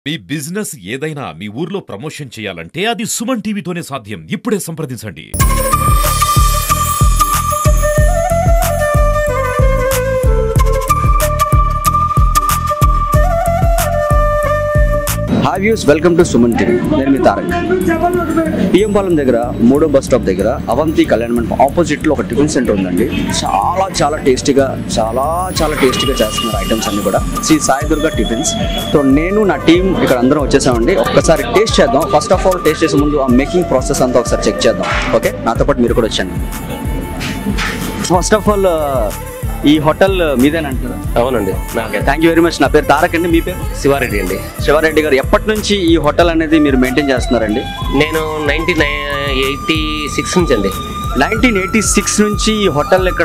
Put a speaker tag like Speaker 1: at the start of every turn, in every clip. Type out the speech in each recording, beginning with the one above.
Speaker 1: మీ business ఏదైనా మీ ఊర్లో promotion చేయాలంటే అది సుమన్ టీవీతోనే సాధ్యం ఇప్పుడే సంప్రదించండి
Speaker 2: hi views welcome to Suman TV నేను మీ తారక్ పిఎం పాలెం దగ్గర మూడో బస్ స్టాప్ దగ్గర అవంతి కళ్యాణ మండపం ఆపోజిట్లో ఒక టిఫిన్ సెంటర్ ఉందండి చాలా చాలా టేస్టీగా చాలా చాలా టేస్టీగా చేస్తున్నారు ఐటమ్స్ అన్ని కూడా శ్రీ సాయి దుర్గా టిఫిన్స్ సో నేను నా టీం ఇక్కడ అందరం వచ్చేసామండి ఒక్కసారి టేస్ట్ చేద్దాం ఫస్ట్ ఆఫ్ ఆల్ టేస్ట్ చేసే ముందు ఆ మేకింగ్ ప్రాసెస్ అంతా ఒకసారి చెక్ చేద్దాం ఓకే నాతో పాటు మీరు కూడా వచ్చాను ఫస్ట్ ఆఫ్ ఆల్ ఈ హోటల్ మీదేనంటారా
Speaker 3: అవునండి
Speaker 2: okay thank you very much నా పేరు తారక్ అండి మీ పేరు
Speaker 3: శివారెడ్డి అండి
Speaker 2: శివారెడ్డి గారు ఎప్పటి నుంచి ఈ హోటల్ అనేది మీరు మెయింటైన్ చేస్తున్నారండి
Speaker 3: నేను నైన్టీన్ ఎయిటీ సిక్స్ నుంచి అండి
Speaker 2: నైన్టీన్ ఎయిటీ సిక్స్ నుంచి ఈ హోటల్ ఇక్కడ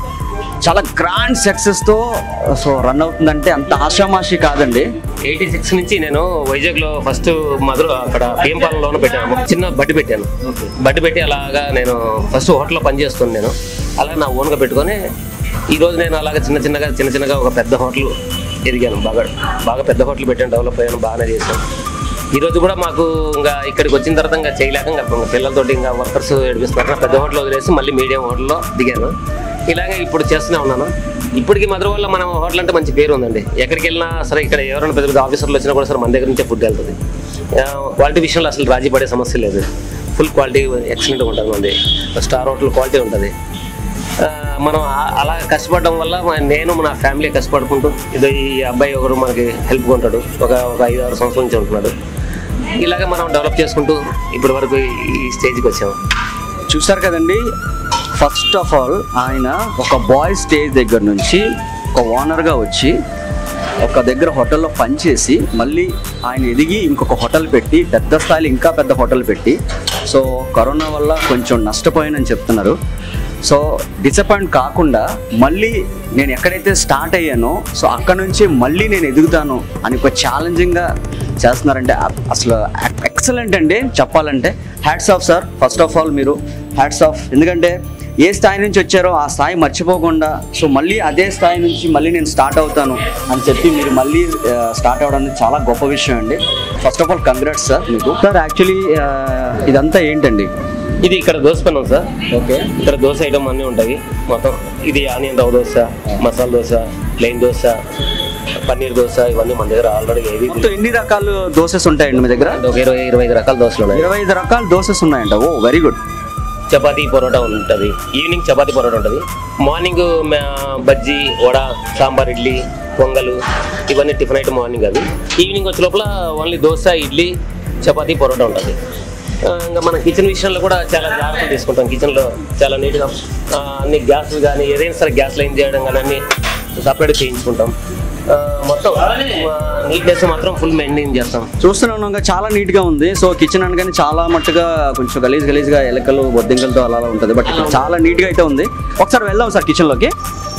Speaker 2: చాలా గ్రాండ్ సక్సెస్తో సో రన్ అవుతుందంటే అంత ఆషామాషి కాదండి
Speaker 3: ఎయిటీ సిక్స్ నుంచి నేను వైజాగ్లో ఫస్ట్ మధుర అక్కడ పిఎంపాలెంలోనే పెట్టాను చిన్న బడ్డి పెట్టాను బడ్డి పెట్టి అలాగా నేను ఫస్ట్ హోటల్లో పనిచేస్తాను నేను అలా నా ఓన్గా పెట్టుకొని ఈ రోజు నేను అలాగా చిన్న చిన్నగా చిన్న చిన్నగా ఒక పెద్ద హోటల్ ఎదిగాను బాగా బాగా పెద్ద హోటల్ పెట్టాను డెవలప్ అయ్యాను బాగానే చేశాను ఈ రోజు కూడా మాకు ఇంకా ఇక్కడికి వచ్చిన తర్వాత ఇంకా చేయలేక ఇంకా ఇంకా పిల్లలతోటి ఇంకా వర్కర్స్ ఏడిపిస్తున్నారు నా పెద్ద హోటల్ వదిలేసి మళ్ళీ మీడియం హోటల్లో దిగాను ఇలాగే ఇప్పుడు చేస్తూనే ఉన్నాను ఇప్పటికీ మధుర వల్ల మన హోటల్ అంటే మంచి పేరు ఉందండి ఎక్కడికి వెళ్ళినా సరే ఇక్కడ ఎవరైనా పెద్ద పెద్ద ఆఫీసర్లు వచ్చినా కూడా సరే మన దగ్గర నుంచే ఫుడ్ వెళ్తుంది క్వాలిటీ విషయంలో అసలు రాజీ పడే సమస్య లేదు ఫుల్ క్వాలిటీ ఎక్సలెంట్గా ఉంటుంది మనది స్టార్ హోటల్ క్వాలిటీ ఉంటుంది ఆ, మనం ఆ- అలా కష్టపడడం వల్ల మ- నేను నా ఫ్యామిలీ కష్టపడుకుంటూ ఇది ఈ అబ్బాయి ఒకరు మనకి హెల్ప్గా ఉంటాడు ఒక ఒక ఐదు ఆరు సంవత్సరాల నుంచి ఉంటున్నాడు ఇలాగే మనం డెవలప్ చేసుకుంటూ ఇప్పటి వరకు ఈ స్టేజ్కి వచ్చాము
Speaker 2: చూసారు కదండి ఫస్ట్ ఆఫ్ ఆల్ ఆయన ఒక బాయ్ స్టేజ్ దగ్గర నుంచి ఒక ఓనర్గా వచ్చి ఒక దగ్గర హోటల్లో పనిచేసి మళ్ళీ ఆయన ఎదిగి ఇంకొక హోటల్ పెట్టి పెద్ద స్థాయిలో ఇంకా పెద్ద హోటల్ పెట్టి సో కరోనా వల్ల కొంచెం నష్టపోయానని చెప్తున్నారు సో డిసప్పాయింట్ కాకుండా మళ్ళీ నేను ఎక్కడైతే స్టార్ట్ అయ్యానో సో అక్కడ నుంచి మళ్ళీ నేను ఎదుగుతాను అని ఒక ఛాలెంజింగ్గా చేస్తున్నారంటే అ- అసలు ఎక్సలెంట్ అండి చెప్పాలంటే hats off sir first of all మీరు హ్యాట్స్ ఆఫ్ ఎందుకంటే ఏ స్థాయి నుంచి వచ్చారో ఆ స్థాయి మర్చిపోకుండా సో మళ్ళీ అదే స్థాయి నుంచి మళ్ళీ నేను స్టార్ట్ అవుతాను అని చెప్పి మీరు మళ్ళీ స్టార్ట్ అవ్వడం అనేది చాలా గొప్ప విషయం అండి first of all congrats sir మీకు సార్ యాక్చువల్లీ ఇదంతా ఏంటండి
Speaker 3: ఇది ఇక్కడ దోశ పెనం సార్
Speaker 2: ఓకే
Speaker 3: ఇక్కడ దోశ ఐటమ్ అన్నీ ఉంటాయి మొత్తం ఇది ఆనియన్ రవ్వ దోశ మసాలా దోశ ప్లెయిన్ దోశ పన్నీర్ దోశ ఇవన్నీ మన దగ్గర ఆల్రెడీ ఏవి
Speaker 2: మొత్తం ఎన్ని రకాలు దోసెస్ ఉంటాయండి మీ దగ్గర
Speaker 3: ఒక ఇరవై ఇరవై ఐదు రకాల దోశలు ఉన్నాయి
Speaker 2: ఇరవై ఐదు రకాల దోసెస్ ఉన్నాయంట oh very good
Speaker 3: chapati paratha ఉంటుంది ఈవినింగ్ చపాతీ పరోటా ఉంటుంది మార్నింగ్ మ- బజ్జీ వడ సాంబార్ ఇడ్లీ పొంగలు ఇవన్నీ టిఫిన్ ఐటమ్ మార్నింగ్ అవి ఈవినింగ్ వచ్చే లోపల ఓన్లీ దోశ ఇడ్లీ చపాతీ పరోటా ఉంటుంది ఆ, ఇంకా మన కిచెన్ విషయంలో కూడా చాలా జాగ్రత్తలు తీసుకుంటాం కిచెన్లో చాలా నీట్గా ఆ, అన్ని గ్యాస్ కానీ ఏదైనా సరే గ్యాస్ లైన్ చేయడం కానీ అన్ని సపరేట్ చేయించుకుంటాం ఆ, మొత్తం నీట్నెస్ మాత్రం ఫుల్ మెయింటైన్ చేస్తాం
Speaker 2: చూస్తున్నాను ఇంకా చాలా నీట్ గా ఉంది సో కిచెన్ అనగానే చాలా మట్టుగా కొంచెం గలీజ్ గలీజ్ గా ఎలకలు బొద్దింకలతో అలా అలా ఉంటుంది బట్ ఇక్కడ చాలా నీట్ గా అయితే ఉంది ఒకసారి వెళ్దాం సార్ కిచెన్ లోకి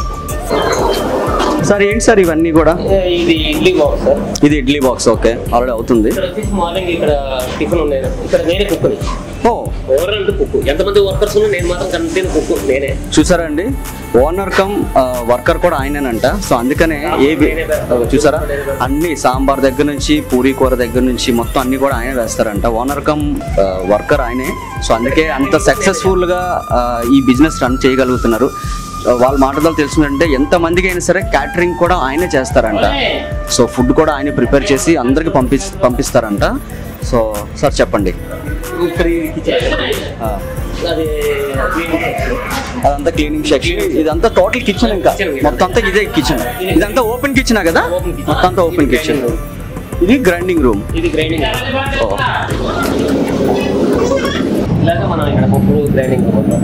Speaker 2: సార్ ఏంటి సార్ ఇవన్నీ కూడా
Speaker 3: ఇది ఇడ్లీ బాక్స్ సార్
Speaker 2: ఇది ఇడ్లీ బాక్స్ ఓకే ఆల్రెడీ అవుతుంది
Speaker 3: ఇక్కడ వచ్చేసి మార్నింగ్ ఇక్కడ టిఫిన్ ఉన్నాయి ఇక్కడ నేనే కుక్కుని
Speaker 2: ఓ
Speaker 3: ఓవరాల్ కుక్కు ఎంతమంది వర్కర్స్ ఉన్నా నేను మాత్రం కంటిన్యూ కుక్కు నేనే
Speaker 2: చూసారా అండి ఓనర్ కమ్ వర్కర్ కూడా ఆయనేనంట సో అందుకనే ఏ చూసారా అన్ని సాంబార్ దగ్గర నుంచి పూరీ కూర దగ్గర నుంచి మొత్తం అన్ని కూడా ఆయనే వేస్తారంట ఓనర్ కమ్ వర్కర్ ఆయనే సో అందుకే అంత సక్సెస్ఫుల్ గా ఆ, ఈ బిజినెస్ రన్ చేయగలుగుతున్నారు ఆ, వాళ్ళ మాటలో తెలిసిందంటే ఎంత మందికి అయినా సరే క్యాటరింగ్ కూడా ఆయనే చేస్తారంట సో ఫుడ్ కూడా ఆయనే ప్రిపేర్ చేసి అందరికి పంపి పంపిస్తారంట సో సార్ చెప్పండి ఆ.
Speaker 3: అది cleaning section.
Speaker 2: అదంతా క్లీనింగ్ సెక్షన్ ఇదంతా టోటల్ కిచెన్ ఇంకా మొత్తం అంతా ఇదే కిచెన్ ఇదంతా ఓపెన్ కిచెన్ కదా
Speaker 3: Open kitchen.
Speaker 2: మొత్తం అంతా ఓపెన్ కిచెన్ ఇది గ్రైండింగ్ రూమ్
Speaker 3: ఇది గ్రైండింగ్ ఇలాగా మనం ఇక్కడ పప్పు గ్రైండింగ్ అనమాట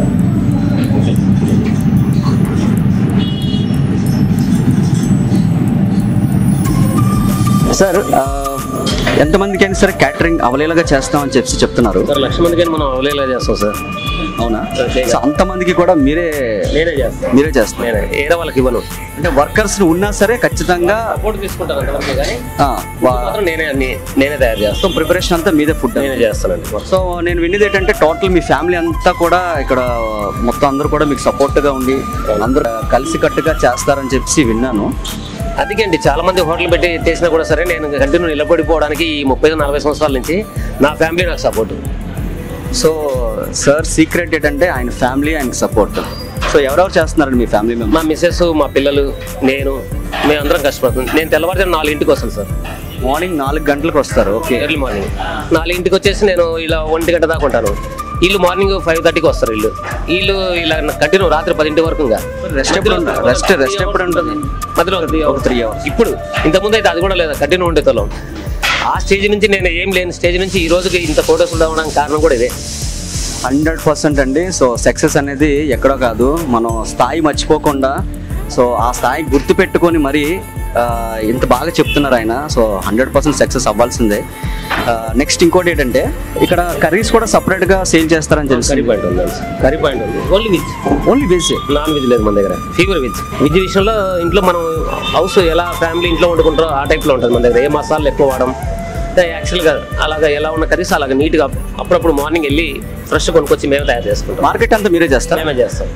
Speaker 2: సార్ ఎంతమందికైనా సరే క్యాటరింగ్ అవైలబుల్గా చేస్తామని చెప్పి చెప్తున్నారు
Speaker 3: సార్ లక్ష మందికి మనం అవైలబుల్ చేస్తాం సార్
Speaker 2: అవునా
Speaker 3: Okay.
Speaker 2: సో అంతమందికి కూడా మీరే
Speaker 3: నేనే చేస్తాను
Speaker 2: మీరే చేస్తారు
Speaker 3: నేనే ఏదో వాళ్ళకి ఇవ్వను
Speaker 2: అంటే వర్కర్స్ ఉన్నా సరే ఖచ్చితంగా
Speaker 3: సపోర్ట్ తీసుకుంటాను అంతవరకు కానీ
Speaker 2: ఆ, వా-
Speaker 3: మాత్రం నేనే అన్ని నేనే తయారు చేస్తాను
Speaker 2: మొత్తం ప్రిపరేషన్ అంతా మీదే ఫుడ్
Speaker 3: నేనే చేస్తానండి
Speaker 2: సో నేను విన్నది ఏంటంటే టోటల్ మీ ఫ్యామిలీ అంతా కూడా ఇక్కడ మొత్తం అందరూ కూడా మీకు సపోర్ట్గా ఉండి అందరూ కలిసి కట్టుగా చేస్తారని చెప్పి విన్నాను
Speaker 3: అందుకే అండి చాలా మంది హోటల్ పెట్టి చేసినా కూడా సరే నేను కంటిన్యూ నిలబడిపోవడానికి ఈ ముప్పై నలభై సంవత్సరాల నుంచి నా ఫ్యామిలీ నాకు సపోర్ట్
Speaker 2: సో సార్ సీక్రెట్ ఏంటంటే ఆయన ఫ్యామిలీ ఆయనకి సపోర్ట్ సో ఎవరెవరు చేస్తున్నారండి మీ ఫ్యామిలీ మెంబర్
Speaker 3: మా మిస్సెస్ మా పిల్లలు నేను మేమందరం కష్టపడుతుంది నేను తెల్లవారుజాము నాలుగింటికి వస్తాను సార్
Speaker 2: మార్నింగ్ నాలుగు గంటలకు వస్తారు ఓకే
Speaker 3: ఎర్లీ మార్నింగ్ నాలుగింటికి వచ్చేసి నేను ఇలా ఒంటి గంట దాకా ఉంటాను వీళ్ళు మార్నింగ్ ఫైవ్ థర్టీకి వస్తారు వీళ్ళు వీళ్ళు ఇలా కంటిన్యూ రాత్రి పదింటి వరకు ఇంకా
Speaker 2: రెస్ట్ ఎప్పుడు ఉంటుంది రెస్ట్ రెస్ట్ ఎప్పుడు ఉంటుంది
Speaker 3: మధ్యలో ఒక
Speaker 2: ఒక త్రీ అవర్స్
Speaker 3: ఇప్పుడు ఇంతకుముందు అయితే అది కూడా లేదు కంటిన్యూ ఉండేతోళ్ళం ఆ స్టేజ్ నుంచి నేను ఏం లేని స్టేజ్ నుంచి ఈ రోజుకి ఇంత ఫోటోస్ ఉండడానికి కారణం కూడా ఇదే
Speaker 2: హండ్రెడ్ పర్సెంట్ అండి సో సక్సెస్ అనేది ఎక్కడో కాదు మనం స్థాయి మర్చిపోకుండా సో ఆ స్థాయి గుర్తు పెట్టుకొని మరి ఆ, ఇంత బాగా చెప్తున్నారు ఆయన సో హండ్రెడ్ పర్సెంట్ సక్సెస్ అవ్వాల్సిందే నెక్స్ట్ ఇంకోటి ఏంటంటే ఇక్కడ కర్రీస్ కూడా సపరేట్గా సేల్ చేస్తారని తెలుసు
Speaker 3: కర్రీ పాయింట్ ఉంది కర్రీ పాయింట్ ఉంది only veg
Speaker 2: only veg
Speaker 3: non veg లేదు మన దగ్గర ఫీవర్ వెజ్ వెజ్ విషయంలో ఇంట్లో మనం హౌస్ ఎలా ఫ్యామిలీ ఇంట్లో వండుకుంటారో ఆ టైప్లో ఉంటుంది మన దగ్గర ఏ మసాలాలు ఎక్కువ వాడడం యాక్చువల్గా అలాగా ఎలా ఉన్న కర్రీస్ అలాగా నీట్గా అప్పుడప్పుడు మార్నింగ్ వెళ్ళి ఫ్రెష్ కొనుక్కొచ్చి మేమే తయారు చేసుకుంటాం
Speaker 2: మార్కెట్ అంతా మీరే చేస్తారా
Speaker 3: మేమే చేస్తాం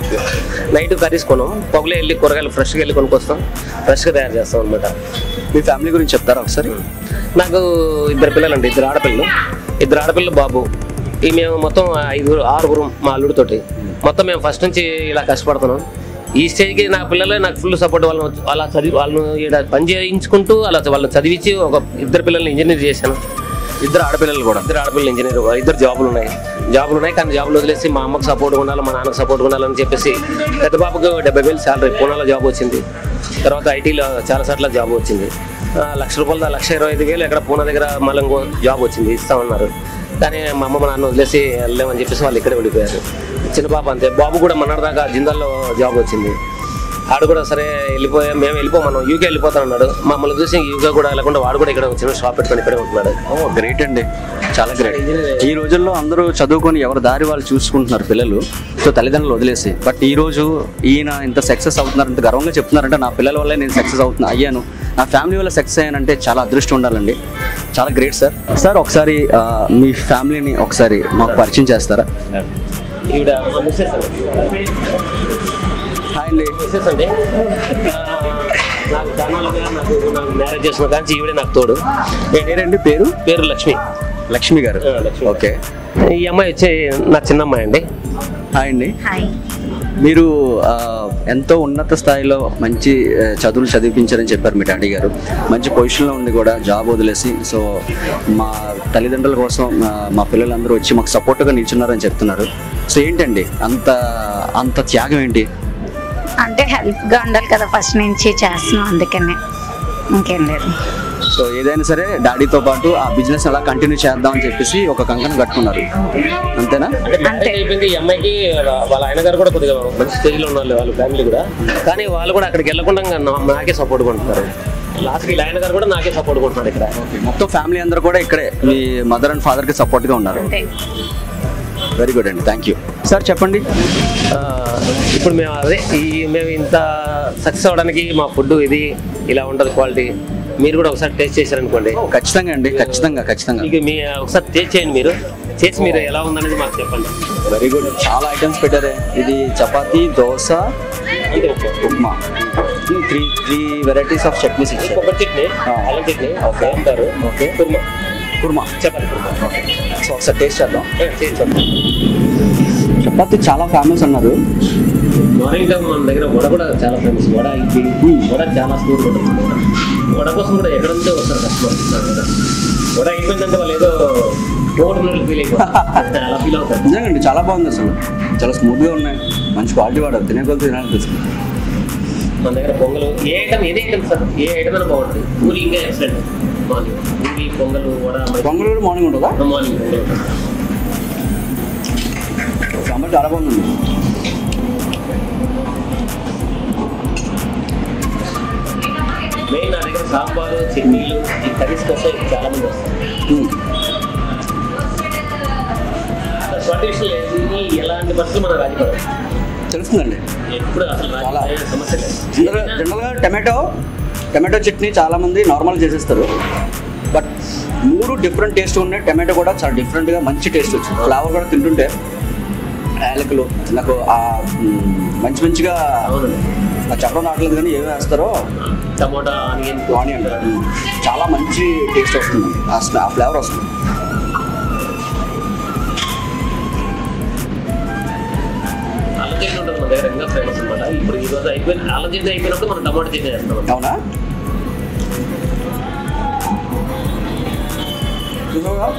Speaker 3: నైట్ కర్రీస్ కొనం పొగలే వెళ్ళి కూరగాయలు ఫ్రెష్గా వెళ్ళి కొనుక్కొస్తాం ఫ్రెష్గా తయారు చేస్తాం అనమాట
Speaker 2: మీ ఫ్యామిలీ గురించి చెప్తారా ఒకసారి
Speaker 3: నాకు ఇద్దరు పిల్లలండి ఇద్దరు ఆడపిల్లలు ఇద్దరు ఆడపిల్లలు బాబు ఈ మేము మొత్తం ఐదుగురు ఆరుగురు మా అల్లుడితోటి మొత్తం మేము ఫస్ట్ నుంచి ఇలా కష్టపడుతున్నాం ఈ స్టేజ్కి నా పిల్లలే నాకు ఫుల్ సపోర్ట్ వాళ్ళని అలా చదివి వాళ్ళను ఇక్కడ పని చేయించుకుంటూ అలా వాళ్ళని చదివించి ఒక ఇద్దరు పిల్లల్ని ఇంజనీర్ చేశాను
Speaker 2: ఇద్దరు ఆడపిల్లలు కూడా
Speaker 3: ఇద్దరు ఆడపిల్లలు ఇంజనీర్ ఇద్దరు జాబులు ఉన్నాయి జాబులు ఉన్నాయి కానీ జాబులు వదిలేసి మా అమ్మకి సపోర్ట్ ఉండాలి మా నాన్నకి సపోర్ట్ ఉండాలని చెప్పేసి పెద్ద బాబుకు డెబ్బై వేలు శాలరీ పూనాలో జాబ్ వచ్చింది తర్వాత ఐటీలో చాలా సార్లు జాబ్ వచ్చింది ఆ, లక్ష రూపాయలు లక్ష ఇరవై ఐదు వేలు ఎక్కడ పూనా దగ్గర మళ్ళీ ఇంకో జాబ్ వచ్చింది ఇస్తామన్నారు కానీ మా అమ్మ మా నాన్న వదిలేసి వెళ్ళలేమని చెప్పేసి వాళ్ళు ఇక్కడే ఉండిపోయారు చిన్న పాప అంతే బాబు కూడా మొన్నటిదాకా జిందాల్లో జాబ్ వచ్చింది ఆడు కూడా సరే వెళ్ళిపోయా మేము వెళ్ళిపో మనం యూకే వెళ్ళిపోతాం అన్నాడు మమ్మల్ని చూసి యూకే కూడా వెళ్ళకుండా వాడు కూడా ఇక్కడ చిన్న షాప్ పెట్టుకొని ఇక్కడే ఉంటున్నాడు
Speaker 2: ఓ గ్రేట్ అండి చాలా గ్రేట్ ఈ రోజుల్లో అందరూ చదువుకొని ఎవరి దారి వాళ్ళు చూసుకుంటున్నారు పిల్లలు సో తల్లిదండ్రులు వదిలేసి బట్ ఈ రోజు ఈయన ఇంత సక్సెస్ అవుతున్నారు ఇంత గర్వంగా చెప్తున్నారంటే నా పిల్లల వల్లే నేను సక్సెస్ అవుతున్నా అయ్యాను నా ఫ్యామిలీ వల్ల సక్సెస్ అయ్యానంటే చాలా అదృష్టం ఉండాలండి చాలా గ్రేట్ సార్ సార్ ఒకసారి ఆ, మీ ఫ్యామిలీని ఒకసారి మాకు పరిచయం చేస్తారా
Speaker 3: ఈవిడ మా మిస్సెస్ అండి
Speaker 2: హాయ్ అండి
Speaker 3: మిస్సెస్ అండి ఆ, నాకు చానాలుగా నాకు నాకు మ్యారేజ్ చేసిన కానీ ఈవిడే నాకు తోడు
Speaker 2: పేరండి పేరు
Speaker 3: పేరు లక్ష్మి
Speaker 2: లక్ష్మి గారు
Speaker 3: ఆ, లక్ష్మి.
Speaker 2: ఓకే
Speaker 3: ఈ అమ్మాయి వచ్చి నా చిన్న అమ్మాయి అండి
Speaker 2: హాయ్ అండి
Speaker 4: హాయ్
Speaker 2: మీరు ఆ, ఎంతో ఉన్నత స్థాయిలో మంచి ఆ, చదువులు చదివించారని చెప్పారు మీ డాడీ గారు మంచి పొజిషన్లో ఉండి కూడా జాబ్ వదిలేసి సో మా తల్లిదండ్రుల కోసం ఆ, మా పిల్లలందరూ వచ్చి మాకు సపోర్ట్గా నిల్చున్నారని చెప్తున్నారు సో ఏంటండి అంత అంత త్యాగం ఏంటి
Speaker 4: అంటే హెల్ప్గా ఉండాలి కదా ఫస్ట్ నుంచి చేస్తున్నాం అందుకనే ఇంకేం లేదు
Speaker 2: సో ఏదైనా సరే డాడీతో పాటు ఆ బిజినెస్ అలా కంటిన్యూ చేద్దామని చెప్పేసి ఒక కంకణం కట్టుకున్నారు అంతేనా
Speaker 3: అంటే మ్యారేజ్ అయిపోయింది ఈ అమ్మాయికి వాళ్ళ- వాళ్ళ ఆయన గారు కూడా కొద్దిగా మంచి స్టేజ్లో ఉన్నారు వాళ్ళ ఫ్యామిలీ కూడా కానీ వాళ్ళు కూడా అక్కడికి వెళ్ళకుండా ఇంకా నా- నాకే సపోర్ట్ కొంటున్నారు లాస్ట్కి వీళ్ళ ఆయన గారు కూడా నాకే సపోర్ట్ కొంటున్నారు ఇక్కడ
Speaker 2: మొత్తం ఫ్యామిలీ అందరూ కూడా ఇక్కడే మీ మదర్ అండ్ ఫాదర్కి సపోర్ట్గా ఉన్నారు
Speaker 4: అంతే
Speaker 2: వెరీ గుడ్ అండి థ్యాంక్ యూ సార్ చెప్పండి
Speaker 3: ఆ, ఇప్పుడు మేము అదే ఈ మేము ఇంత సక్సెస్ అవ్వడానికి మా ఫుడ్ ఇది ఇలా ఉంటుంది క్వాలిటీ మీరు కూడా ఒకసారి టేస్ట్ చేశారనుకోండి
Speaker 2: ఖచ్చితంగా అండి ఖచ్చితంగా ఖచ్చితంగా
Speaker 3: మీకు మీ ఒకసారి టేస్ట్ చేయండి మీరు చేసి మీరు ఎలా ఉందనేది మాకు చెప్పండి
Speaker 2: వెరీ గుడ్ చాలా ఐటమ్స్ పెట్టారే ఇది చపాతీ దోశ
Speaker 3: ఇది okay
Speaker 2: upma three three varieties of chutneys ఇచ్చారు
Speaker 3: కొబ్బరి చట్నీ అల్లం చట్నీ
Speaker 2: Okay.
Speaker 3: అంటారు
Speaker 2: Okay.
Speaker 3: కుర్మా
Speaker 2: కుర్మా
Speaker 3: చెప్పండి కుర్మా
Speaker 2: సో ఒకసారి టేస్ట్ చేద్దాం
Speaker 3: ఏ, చేయండి.
Speaker 2: చపాతీ చాలా ఫేమస్ అన్నారు
Speaker 3: మార్నింగ్ టైం మన దగ్గర వడ కూడా చాలా ఫేమస్ వడ ఇడ్లీ వడ చాలా స్టోర్ ఉంటుంది వడ కోసం కూడా ఎక్కడ నుంచో వస్తారు కస్టమర్ వడ అయిపోయిందంటే వాళ్ళు ఏదో టోట్ ఫీల్ అయిపోతారు అలా ఫీల్ అవుతారు
Speaker 2: నిజంగా అండి చాలా బాగుంది అసలు చాలా స్మూత్గా ఉన్నాయి మంచి క్వాలిటీ వాడారు తినే కొద్ది తినాలనిపిస్తుంది
Speaker 3: మన దగ్గర పొంగలు ఏ ఐటమ్ ఏదే ఐటమ్ సార్ ఏ ఐటమ్ అయినా బాగుంటుంది పూరి ఇంకా ఎక్సలెంట్ మార్నింగ్ పూరి పొంగలు వడ
Speaker 2: పొంగల్ కూడా మార్నింగ్ ఉంటుందా
Speaker 3: మార్నింగ్ పొంగల్
Speaker 2: సాంబార్ చాలా బాగుంది
Speaker 3: మెయిన్ నా దగ్గర సాంబారు చట్నీలు ఈ కర్రీస్ కోసం చాలా మంది వస్తారు స్వాటి విషయం లేదు ఇది ఎలాంటి బస్సులు మనం రాజీపడదు
Speaker 2: తెలుస్తుందండి
Speaker 3: ఎప్పుడు అసలు రాజీ
Speaker 2: చాలా.
Speaker 3: అయ్యే సమస్య లేదు
Speaker 2: జనరల్ జనరల్గా టమాటో టమాటో చట్నీ చాలా మంది నార్మల్ చేసేస్తారు బట్ మూడు డిఫరెంట్ టేస్ట్ ఉన్నాయి టమాటో కూడా చాలా డిఫరెంట్గా మంచి టేస్ట్ వచ్చింది ఫ్లేవర్ కూడా తింటుంటే యాలకులు నాకు ఆ మ్, మంచి మంచిగా
Speaker 3: అవునండి
Speaker 2: ఆ చెప్పడం రావట్లేదు కానీ ఏమి వేస్తారో
Speaker 3: టమోటా ఆనియన్
Speaker 2: ఆనియన్ చాలా మంచి టేస్ట్ వస్తుంది ఆ స్మె- ఆ ఫ్లేవర్ వస్తుంది
Speaker 3: అల్లం చట్నీ ఉంటుంది మన దగ్గర ఇంకా ఫేమస్ అనమాట ఇప్పుడు ఈ రోజు అయిపోయిన అల్లం చట్నీ అయిపోయినప్పుడు మనం టమాటా చట్నీ చేస్తాం
Speaker 2: అవునా చూసావా?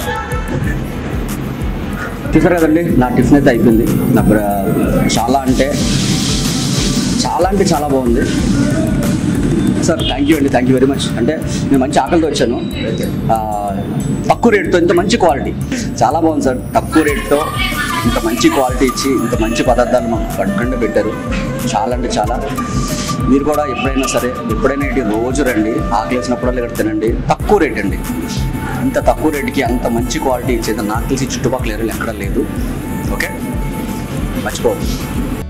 Speaker 2: చూసారు కదండి నా టిఫిన్ అయితే అయిపోయింది నా బ్ర- చాలా అంటే చాలా అంటే చాలా బాగుంది సార్ థ్యాంక్ యూ అండి థ్యాంక్ యూ వెరీ మచ్ అంటే నేను మంచి ఆకలితో వచ్చాను ఆ, తక్కువ రేటుతో ఇంత మంచి క్వాలిటీ చాలా బాగుంది సార్ తక్కువ రేటుతో ఇంత మంచి క్వాలిటీ ఇచ్చి ఇంత మంచి పదార్థాలు మాకు పట్టుకుండా పెట్టారు చాలా అంటే చాలా మీరు కూడా ఎప్పుడైనా సరే ఎప్పుడైనా ఇటు రోజు రండి ఆకలి వేసినప్పుడల్లా ఇక్కడ తినండి తక్కువ రేట్ అండి ఇంత తక్కువ రేటుకి అంత మంచి క్వాలిటీ ఇచ్చేది నాకు తెలిసి చుట్టుపక్కల ఏరియాలో ఎక్కడ లేదు ఓకే మర్చిపోవద్దు